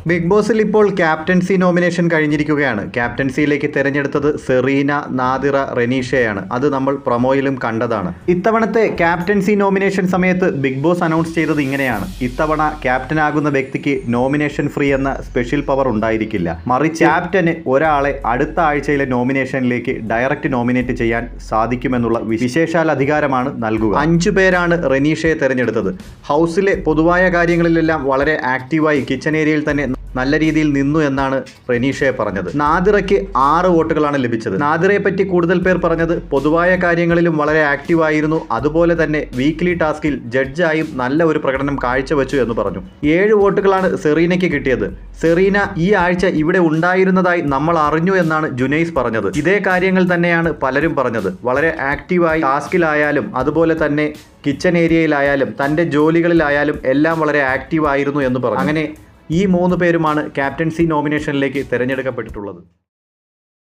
big ബോസിൽ ഇപ്പോൾ captaincy nomination കഴിഞ്ഞിരിക്കുകയാണ് ക്യാപ്റ്റൻസിയിലേക്ക് തിരഞ്ഞെടുത്തത് സെറീന നാദിറ റെനീഷയാണ് അത് നമ്മൾ പ്രൊമോയിലും കണ്ടതാണ് ഇത്തവണത്തെ ക്യാപ്റ്റൻസി നോമിനേഷൻ സമയത്ത് ബിഗ് ബോസ് അനൗൺസ് ചെയ്തത് ഇങ്ങനെയാണ് ഇത്തവണ ക്യാപ്റ്റൻ ആകുന്ന വ്യക്തിക്ക് നോമിനേഷൻ ഫ്രീ എന്ന സ്പെഷ്യൽ പവർ ഉണ്ടായിരിക്കില്ല മറിച്ച് ക്യാപ്റ്റന് ഒരാളെ അടുത്ത ആഴ്ചയിലെ നോമിനേഷനിലേക്ക് ഡയറക്റ്റ് നോമിനേറ്റ് ചെയ്യാൻ സാധിക്കുമെന്നുള്ള വിശേഷാൽ അധികാരമാണ് നൽകുക അഞ്ചു പേരാണ് റെനീഷയെ തെരഞ്ഞെടുത്തത് ഹൗസിലെ പൊതുവായ കാര്യങ്ങളിലെല്ലാം വളരെ ആക്റ്റീവായി കിച്ചൺ ഏരിയയിൽ തന്നെ നല്ല രീതിയിൽ നിന്നു എന്നാണ് റെനീഷയെ പറഞ്ഞത് നാദിറയ്ക്ക് ആറ് വോട്ടുകളാണ് ലഭിച്ചത് നാദിറയെ പറ്റി കൂടുതൽ പേർ പറഞ്ഞത് പൊതുവായ കാര്യങ്ങളിലും വളരെ ആക്റ്റീവായിരുന്നു അതുപോലെ തന്നെ വീക്ക്ലി ടാസ്കിൽ ജഡ്ജായും നല്ല ഒരു പ്രകടനം കാഴ്ചവെച്ചു എന്ന് പറഞ്ഞു ഏഴ് വോട്ടുകളാണ് സെറീനയ്ക്ക് കിട്ടിയത് സെറീന ഈ ആഴ്ച ഇവിടെ ഉണ്ടായിരുന്നതായി നമ്മൾ അറിഞ്ഞു എന്നാണ് ജുനൈസ് പറഞ്ഞത് ഇതേ കാര്യങ്ങൾ തന്നെയാണ് പലരും പറഞ്ഞത് വളരെ ആക്റ്റീവായി ടാസ്കിലായാലും അതുപോലെ തന്നെ കിച്ചൺ ഏരിയയിലായാലും തൻ്റെ ജോലികളിലായാലും എല്ലാം വളരെ ആക്റ്റീവ് ആയിരുന്നു എന്ന് പറഞ്ഞു അങ്ങനെ ഈ മൂന്ന് പേരുമാണ് ക്യാപ്റ്റൻസി നോമിനേഷനിലേക്ക് തിരഞ്ഞെടുക്കപ്പെട്ടിട്ടുള്ളത്